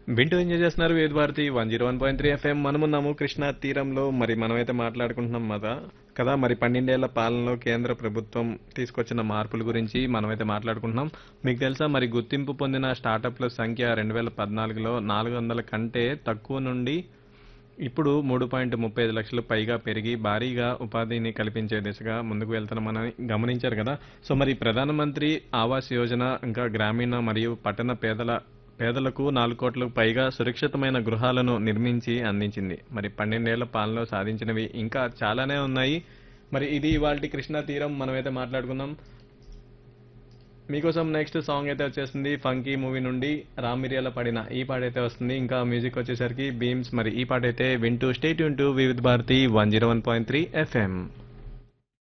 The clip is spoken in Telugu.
వింటూ ఎంజాయ్ చేస్తున్నారు Veda Bharati one zero one point three FM మనమున్నాము కృష్ణా తీరంలో మరి మనమైతే మాట్లాడుకుంటున్నాం కదా కదా మరి పన్నెండేళ్ల పాలనలో కేంద్ర ప్రభుత్వం తీసుకొచ్చిన మార్పుల గురించి మనమైతే మాట్లాడుకుంటున్నాం మీకు తెలుసా మరి గుర్తింపు పొందిన స్టార్టప్ల సంఖ్య రెండు వేల పద్నాలుగులో నాలుగు వందల కంటే తక్కువ నుండి ఇప్పుడు మూడు పాయింట్ ముప్పై ఐదు లక్షలు పైగా పెరిగి భారీగా ఉపాధిని కల్పించే దిశగా ముందుకు వెళ్తున్నామని గమనించారు కదా సో మరి ప్రధానమంత్రి ఆవాస్ యోజన ఇంకా గ్రామీణ మరియు పట్టణ పేదల పేదలకు నాలుగు కోట్లకు పైగా సురక్షితమైన గృహాలను నిర్మించి అందించింది మరి పన్నెండేళ్ల పాలనలో సాధించినవి ఇంకా చాలానే ఉన్నాయి మరి ఇది ఇవాళ కృష్ణా తీరం మనమైతే మాట్లాడుకుందాం మీకోసం నెక్స్ట్ సాంగ్ అయితే వచ్చేస్తుంది ఫంకీ మూవీ నుండి రామ్ మిరియాల పడిన ఈ పాట అయితే వస్తుంది ఇంకా మ్యూజిక్ వచ్చేసరికి బీమ్స్ మరి ఈ పాట అయితే వింటూ state to Vividh Bharati one zero one point three FM